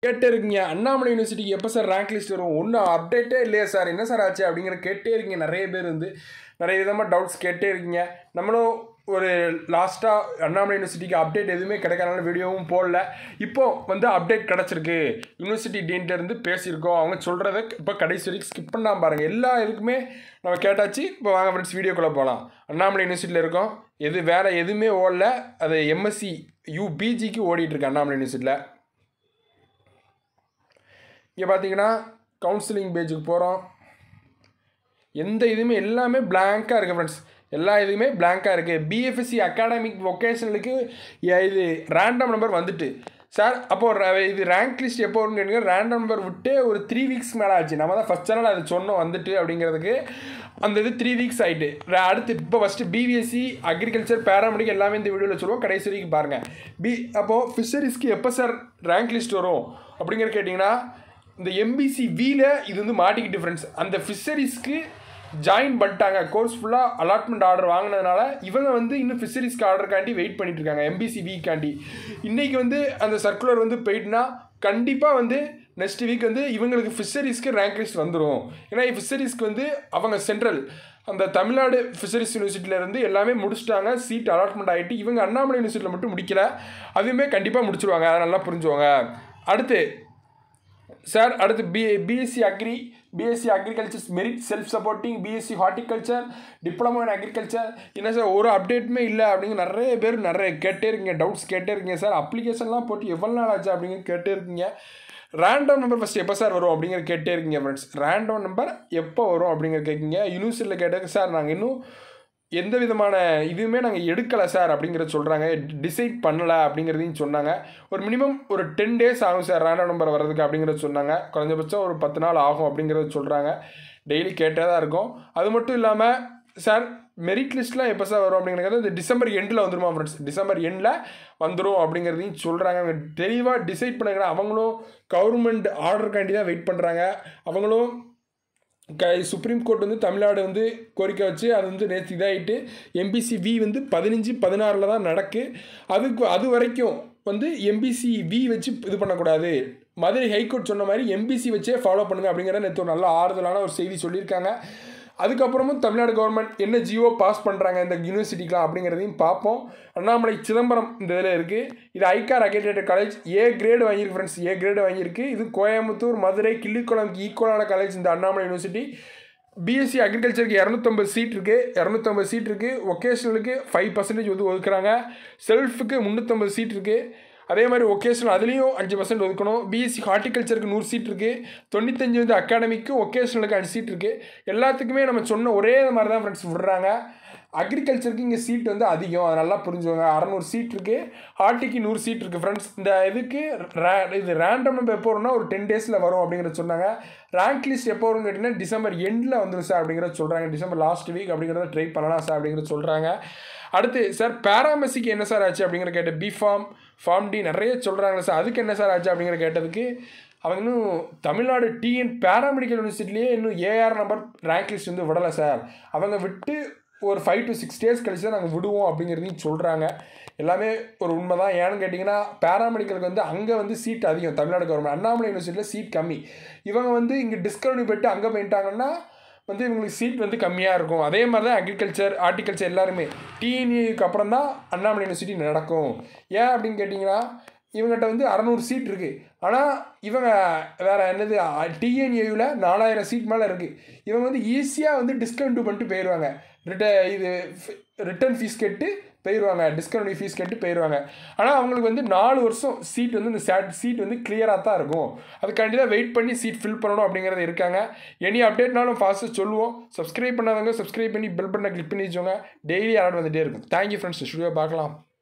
கேட்டே இருக்கீங்க அண்ணாமலை யூனிவர்சிட்டிக்கு எப்போ சார் ரேங்க் லிஸ்ட் வரும் ஒன்றும் அப்டேட்டே இல்லையா சார் என்ன சார் ஆச்சு அப்படிங்கிற கேட்டே இருக்கீங்க நிறைய பேர் வந்து நிறைய விதமாக டவுட்ஸ் கேட்டே இருக்கீங்க நம்மளும் ஒரு லாஸ்ட்டாக அண்ணாமலை யூனிவர்சிட்டிக்கு அப்டேட் எதுவுமே கிடைக்காதனால வீடியோவும் போடல இப்போ வந்து அப்டேட் கிடச்சிருக்கு யூனிவர்சிட்டி டீன்ட்ட இருந்து பேசியிருக்கோம் அவங்க சொல்கிறத இப்போ கடைசி வரைக்கும் ஸ்கிப் பண்ணாமல் பாருங்கள் எல்லா இதுக்குமே நம்ம கேட்டாச்சு இப்போ வாங்க ஃப்ரெண்ட்ஸ் வீடியோக்குள்ளே போகலாம் அண்ணாமலை யூனிவர்சிட்டியில் இருக்கோம் எது வேறு எதுவுமே ஓடல அது எம்எஸ்சி யூபிஜிக்கு ஓடிட்டுருக்கு அண்ணாமலை யூனிவர்சிட்டியில் இங்கே பார்த்தீங்கன்னா கவுன்சிலிங் பேஜுக்கு போகிறோம் எந்த இதுவுமே எல்லாமே பிளாங்காக இருக்குது ஃப்ரெண்ட்ஸ் எல்லா இதுவுமே பிளாங்காக இருக்குது பிஎஃப்எஸ்சி அகாடமிக் வொக்கேஷனலுக்கு இது ரேண்டம் நம்பர் வந்துட்டு சார் அப்போ ர- இது ரேங்க் லிஸ்ட் எப்போ வரும்னு கேட்டீங்க ரேண்டம் நம்பர் விட்டு ஒரு த்ரீ வீக்ஸ் மேலே ஆச்சு நம்ம தான் ஃபஸ்ட் சேனல் அது சொன்னோம் வந்துட்டு அப்படிங்கிறதுக்கு அந்த இது த்ரீ வீக்ஸ் ஆகிட்டு அடுத்து இப்போ ஃபஸ்ட்டு பிபிஎஸ்சி அக்ரிகல்ச்சர் பேராமெடிக் எல்லாமே இந்த வீடியோவில் சொல்லுவோம் கடைசி வரைக்கும் பாருங்கள் பி அப்போது ஃபிஷரிஸ்க்கு எப்போ சார் ரேங்க் லிஸ்ட் வரும் அப்படிங்கிற கேட்டிங்கன்னா இந்த எம்பிசி வில இது வந்து மாட்டிக்கிட்டு ஃப்ரெண்ட்ஸ் அந்த ஃபிஷரிஸ்க்கு ஜாயின் பண்ணிட்டாங்க கோர்ஸ் ஃபுல்லாக அலாட்மெண்ட் ஆர்டர் வாங்கினதுனால இவங்க வந்து இன்னும் ஃபிஷரிஸ்க்கு ஆர்டருக்காண்டி வெயிட் பண்ணிட்டு இருக்காங்க எம்பிசி வீக்காண்டி இன்னைக்கு வந்து அந்த சர்க்குலர் வந்து போயிட்டுனா கண்டிப்பாக வந்து நெக்ஸ்ட் வீக் வந்து இவங்களுக்கு ஃபிஷரிஸ்க்கு ரேங்க் லிஸ்ட் வந்துடும் ஏன்னா ஃபிஷரிஸ்க்கு வந்து அவங்க சென்ட்ரல் அந்த தமிழ்நாடு ஃபிஷரிஸ் யூனிவர்சிட்டியில இருந்து எல்லாமே முடிச்சிட்டாங்க சீட் அலாட்மெண்ட் ஆகிட்டு இவங்க அண்ணாமலை யூனிவர்சிட்டியில் மட்டும் முடிக்கல அதுவுமே கண்டிப்பாக முடிச்சிருவாங்க அதை நல்லா புரிஞ்சுவாங்க அடுத்து சார் அடுத்து B BSc agri BSc agriculture merit self supporting BSc horticulture diploma in agriculture என்ன சார் ஒரு அப்டேட்டுமே இல்லை அப்படிங்க நிறைய பேர் நிறைய கேட்டே இருக்கீங்க டவுட்ஸ் கேட்டே இருக்கீங்க சார் அப்ளிகேஷன்லாம் போட்டு எவ்வளோ நாள் ஆச்சு அப்படிங்கிற கேட்டே இருக்கீங்க ரேண்டம் நம்பர் ஃபஸ்ட் எப்போ சார் வரும் அப்படிங்கிற கேட்டே இருக்கீங்க ஃப்ரெண்ட்ஸ் ரேண்டம் நம்பர் எப்போ வரும் அப்படிங்கிற கேட்குங்க யூனிவர்சிட்டியில் கேட்டதுக்கு சார் நாங்கள் இன்னும் எந்த விதமான இதுவுமே நாங்கள் எடுக்கலை சார் அப்படிங்கிறத சொல்கிறாங்க டிசைட் பண்ணலை அப்படிங்கிறதையும் சொன்னாங்க ஒரு மினிமம் ஒரு டென் டேஸ் ஆகும் சார் ரேண்டம் நம்பர் வர்றதுக்கு அப்படிங்கிறத சொன்னாங்க குறைஞ்சபட்சம் ஒரு பத்து நாள் ஆகும் அப்படிங்கிறத சொல்கிறாங்க டெய்லி கேட்டே தான் இருக்கும் அது மட்டும் இல்லாமல் சார் மெரிட் லிஸ்ட்லாம் எப்போ சார் வரும் அப்படிங்கிறது இந்த டிசம்பர் எண்டில் வந்துருமா ஃப்ரெண்ட்ஸ் டிசம்பர் எண்டில் வந்துடும் அப்படிங்கிறதையும் சொல்கிறாங்க அவங்க தெளிவாக டிசைட் பண்ணுறாங்க அவங்களும் கவர்மெண்ட் ஆர்டருக்காண்டி தான் வெயிட் பண்ணுறாங்க அவங்களும் க சுப்ரீம் கோர்ட் வந்து தமிழ்நாடு வந்து கோரிக்கை வச்சு அது வந்து நேற்று இதாகிட்டு எம்பிசி வி வந்து பதினஞ்சு பதினாறில் தான் நடக்கு அதுக்கு அது வரைக்கும் வந்து எம்பிசி வி வச்சு இது பண்ணக்கூடாது மதுரை ஹைகோர்ட் சொன்ன மாதிரி எம்பிசி வச்சே ஃபாலோ பண்ணுங்க அப்படிங்கிற நேற்று ஒரு நல்ல ஆறுதலான ஒரு செய்தி சொல்லியிருக்காங்க அதுக்கப்புறமும் தமிழ்நாடு கவர்மெண்ட் என்ன ஜியோ பாஸ் பண்ணுறாங்க இந்த யூனிவர்சிட்டிக்கெலாம் அப்படிங்கிறதையும் பார்ப்போம் அண்ணாமலை சிதம்பரம் இந்த இதில் இருக்குது இது ICAR accredited college A grade வாங்கியிருக்கு ஃப்ரெண்ட்ஸ் ஏ கிரேடு வாங்கியிருக்கு இது கோயம்புத்தூர் மதுரை கிள்ளிக்குளம்க்கு ஈக்குவலான காலேஜ் இந்த அண்ணாமலை யூனிவர்சிட்டி பிஎஸ்சி அக்ரிகல்ச்சருக்கு இரநூத்தம்பது சீட் இருக்குது இரநூத்தம்பது சீட் இருக்குது ஒகேஷனலுக்கு ஃபைவ் பர்சன்டேஜ் வந்து ஒதுக்குறாங்க செல்ஃபுக்கு முந்நூற்றம்பது சீட் இருக்குது அதே மாதிரி ஒகேஷனல் அதுலேயும் அஞ்சு பர்சன்ட் ஒதுக்கணும் பிஎஸ்சி ஹார்டிகல்ச்சருக்கு நூறு சீட் இருக்குது தொண்ணூத்தஞ்சு வந்து அகாடமிக்கு ஒகேஷனலுக்கு அஞ்சு சீட் இருக்குது எல்லாத்துக்குமே நம்ம சொன்ன ஒரே மாதிரி தான் ஃப்ரெண்ட்ஸ் விடுறாங்க அக்ரிகல்ச்சருக்கு இங்கே சீட் வந்து அதிகம் அது நல்லா புரிஞ்சுவாங்க அறநூறு சீட் இருக்குது ஹார்ட்டிக்கு நூறு சீட் இருக்குது ஃப்ரெண்ட்ஸ் இந்த இதுக்கு ra- இது ரேண்டம் நம்பர் எப்போ வரும்னா ஒரு டென் டேஸில் வரும் அப்படிங்கிறத சொன்னாங்க ரேங்க் லிஸ்ட் எப்போ வரும்னு கேட்டிங்கன்னா டிசம்பர் எண்டில் வந்துடும் சார் அப்படிங்கிறத சொல்கிறாங்க டிசம்பர் லாஸ்ட் வீக் அப்படிங்கிறத ட்ரை பண்ணலாம் சார் அப்படிங்கிறத சொல்கிறாங்க அடுத்து சார் பேராமெசிக்கு என்ன சார் ஆச்சு அப்படிங்கிற கேட்ட பி ஃபார்ம் ஃபார்ம் டி நிறைய சொல்கிறாங்க சார் அதுக்கு என்ன சார் ஆச்சு அப்படிங்கிற கேட்டதுக்கு அவங்க இன்னும் தமிழ்நாடு டிஎன் பேராமெடிக்கல் யூனிவர்சிட்டிலேயே இன்னும் ஏஆர் நம்பர் ரேங்க் லிஸ்ட் வந்து விடலை சார் அவங்க விட்டு ஒரு ஃபைவ் டு சிக்ஸ் டேஸ் கழிச்சு தான் நாங்கள் விடுவோம் அப்படிங்கிறதையும் சொல்கிறாங்க எல்லாமே ஒரு உண்மை தான் ஏன்னு கேட்டிங்கன்னா பேராமெடிக்கலுக்கு வந்து அங்கே வந்து சீட் அதிகம் தமிழ்நாடு கவர்மெண்ட் அண்ணாமலை யூனிவர்சிட்டியில் சீட் கம்மி இவங்க வந்து இங்கே டிஸ்கவுண்ட் போயிட்டு அங்கே போயிட்டாங்கன்னா வந்து இவங்களுக்கு சீட் வந்து கம்மியாக இருக்கும் அதே மாதிரி தான் அக்ரிகல்ச்சர் ஹார்டிகல்ச்சர் எல்லாருமே டிஎன்ஏக்கு அப்புறம் தான் அண்ணாமலை யூனிவர்சிட்டி நடக்கும் ஏன் அப்படின்னு கேட்டிங்கன்னா இவங்ககிட்ட வந்து அறநூறு சீட் இருக்குது ஆனால் இவங்க வேறு என்னது டிஎன்ஏவில் நாலாயிரம் சீட் மேலே இருக்குது இவங்க வந்து ஈஸியாக வந்து டிஸ்கவுண்ட் பண்ணிட்டு போயிடுவாங்க ரிட்ட இது ரிட்டர்ன் ஃபீஸ் கேட்டு போயிடுவாங்க டிஸ்கவுண்ட் ஃபீஸ் கேட்டு போயிடுவாங்க ஆனால் அவங்களுக்கு வந்து நாலு வருஷம் சீட் வந்து இந்த சேட் சீட் வந்து கிளியராக தான் இருக்கும் அதுக்காண்டி தான் வெயிட் பண்ணி சீட் ஃபில் பண்ணணும் அப்படிங்கிறது இருக்காங்க எனி அப்டேட்னாலும் ஃபாஸ்ட்டாக சொல்லுவோம் சப்ஸ்கிரைப் பண்ணாதவங்க சப்ஸ்கிரைப் பண்ணி பெல் பட்டனை கிளிக் பண்ணி வச்சோங்க டெய்லி அலர்ட் வந்துகிட்டே இருக்கும் தேங்க்யூ ஃப்ரெண்ட்ஸ் ஸ்டுடியோ பார்க்கலாம்